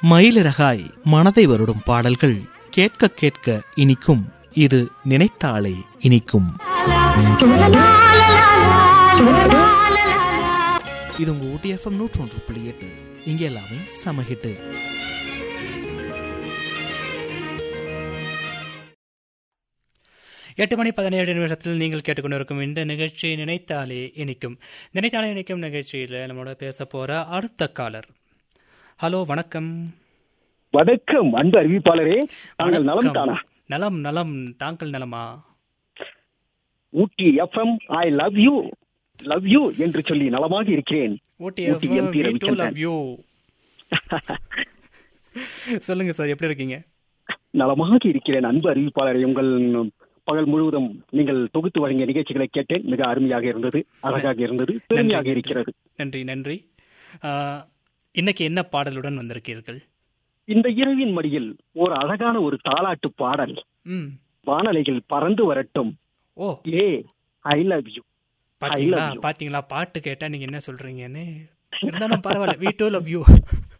மயிலிறகாய் மனதை வருடும் பாடல்கள் கேட்க கேட்க இனிக்கும் இது நினைத்தாலே இனிக்கும் இது உங்க ஊட்டி எஃப்எம் நூற்றொன்று புள்ளி எட்டு இங்கே எல்லாமே சமஹிட்டு எட்டு மணி பதினேழு நிமிஷத்தில் நீங்கள் கேட்டுக்கொண்டிருக்கும் இந்த நிகழ்ச்சி நினைத்தாலே இனிக்கும் நினைத்தாலே இனிக்கும் நிகழ்ச்சியில் நம்மளோட பேச போற அடுத்த காலர் ஹலோ வணக்கம் வணக்கம் அன்பு அறிவிப்பாளரே தாங்கள் நலம் வணக்கம். தானா நலம் நலம் தாங்கள் நலமா Ooty FM I love you love you என்று சொல்லி நலமாக இருக்கிறேன் Ooty Ooty MP Ravichandran. Love you சொல்லுங்க சார் எப்படி இருக்கீங்க நலமாக இருக்கிறேன் அன்பு அறிவிப்பாளரே உங்கள் பகல் முழுவதும் நீங்கள் தொகுத்து வழங்கிய நிகழ்ச்சிகளை கேட்டேன் மிக அருமையாக இருந்தது அழகாக இருந்தது பெருமையாக நன்றி. இருக்கிறது நன்றி நன்றி ஆஹ், இன்னைக்கு என்ன பாடலுடன் வந்திருக்கீர்கள் இந்த இரவின் மடியில் ஒரு அழகான ஒரு தாலாட்டு பாடல் ம் வானலைகள் பறந்து வரட்டும் ஓ ஏ ஐ லவ் யூ பாத்தீங்களா love you. பாத்தீங்களா பாட்டு கேட்டா நீங்க என்ன சொல்றீங்கன்னு இருந்தாலும் பரவாயில்ல வி டூ லவ் யூ